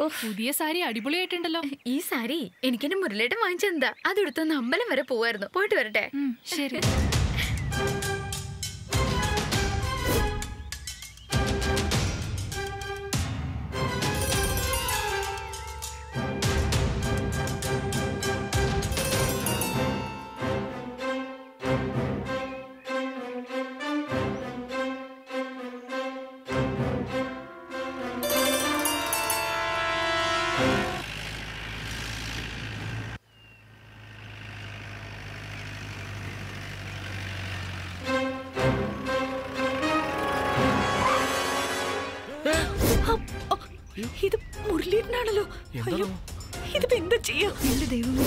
പുതിയ സാരി അടിപൊളിയായിട്ടുണ്ടല്ലോ ഈ സാരി എനിക്കെന്നെ മുരളേട്ടൻ വാങ്ങിച്ചെന്താ അതെടുത്തൊന്ന് അമ്പലം വരെ പോവായിരുന്നു പോയിട്ട് വരട്ടെ ഉം, ശരി ഇത് മുരളീട്ടനാണല്ലോ അയ്യോ ഇതിപ്പോ എന്താ ചെയ്യാ എന്റെ ദൈവമേ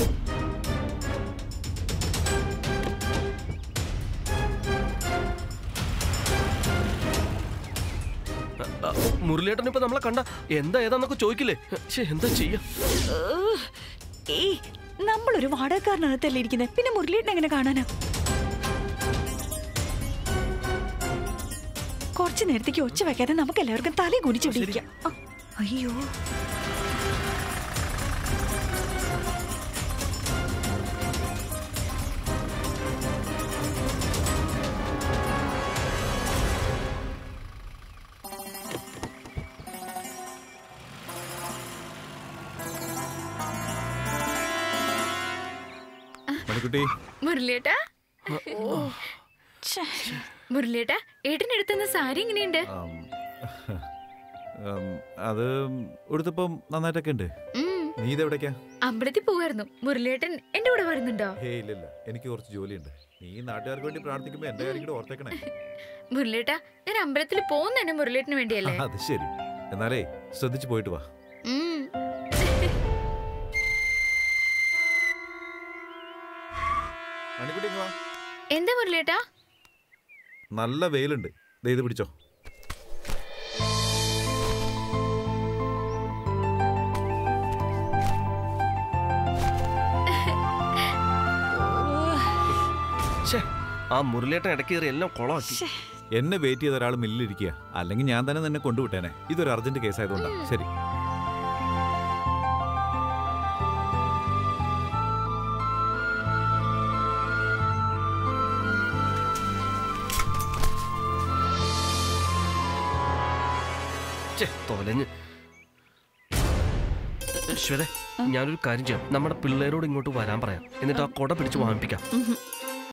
മുരളിയേട്ടൻ ഇപ്പൊ നമ്മളെ കണ്ട എന്താ ഏതാന്നൊക്കെ ചോദിക്കില്ലേ ശ്ശെ, എന്താ ചെയ്യാ ഏഹ്. ഏയ് നമ്മളൊരു വാടകക്കാരനകത്തല്ലേ ഇരിക്കുന്നത് പിന്നെ മുരളീട്ടൻ എങ്ങനെ കാണാനാ കുറച്ചു നേരത്തേക്ക് ഒച്ച വെക്കാതെ നമുക്ക് എല്ലാവർക്കും തലേ കുനിച്ചിട്ടിരിക്കാം ആ, അയ്യോ മണിക്കുട്ടി മുരളിയേട്ടാ ഛേ. മുരളിയേട്ടാ ഏട്ടനെടുത്തുന്ന സാരി എങ്ങനെയുണ്ട് ആം, ആം, അത് ഉടുത്തപ്പം നന്നായിട്ടൊക്കെ ഉണ്ട് ഉം, നീ ഇതെവിടേക്കാ അമ്പലത്തിൽ പോവായിരുന്നു മുരളിയേട്ടൻ എന്റെ കൂടെ വരുന്നുണ്ടോ ഹേ ഇല്ലില്ല എനിക്ക് കുറച്ച് ജോലിയുണ്ട് നീ നാട്ടുകാർക്ക് വേണ്ടി പ്രാർത്ഥിക്കുമ്പോ എന്റെ കാര്യം കൂടെ ഓർത്തേക്കണേ മുരളിയേട്ടാ ഞാൻ അമ്പലത്തിൽ പോകുന്ന തന്നെ മുരളിയേട്ടന് വേണ്ടിയല്ലേ അത് ശരി എന്നാലേ ശ്രദ്ധിച്ചു പോയിട്ട് വാ ഉം. മണിക്കുട്ടി ഇങ്ങ് വാ എന്താ മുരളിയേട്ടാ നല്ല വെയിലുണ്ട് ദേ ഇത് പിടിച്ചോ ഛേ ആ മുരളിയേട്ടൻ ഇടയ്ക്ക് കയറി എല്ലാം കുളമാക്കി എന്നെ വെയിറ്റ് ചെയ്ത ഒരാൾ മില്ലിലിരിക്കുക അല്ലെങ്കിൽ ഞാൻ തന്നെ നിന്നെ കൊണ്ടുവിട്ടേനെ ഇതൊരു അർജന്റ് കേസ് ആയതുകൊണ്ടാ ശരി ഛേ തൊലഞ്ഞ് ശ്വേത ഞാനൊരു കാര്യം ചെയ്യാം നമ്മുടെ പിള്ളേരോട് ഇങ്ങോട്ട് വരാൻ പറയാം എന്നിട്ട് ആ കൊട പിടിച്ച് വാങ്ങിപ്പിക്കാം ഉം.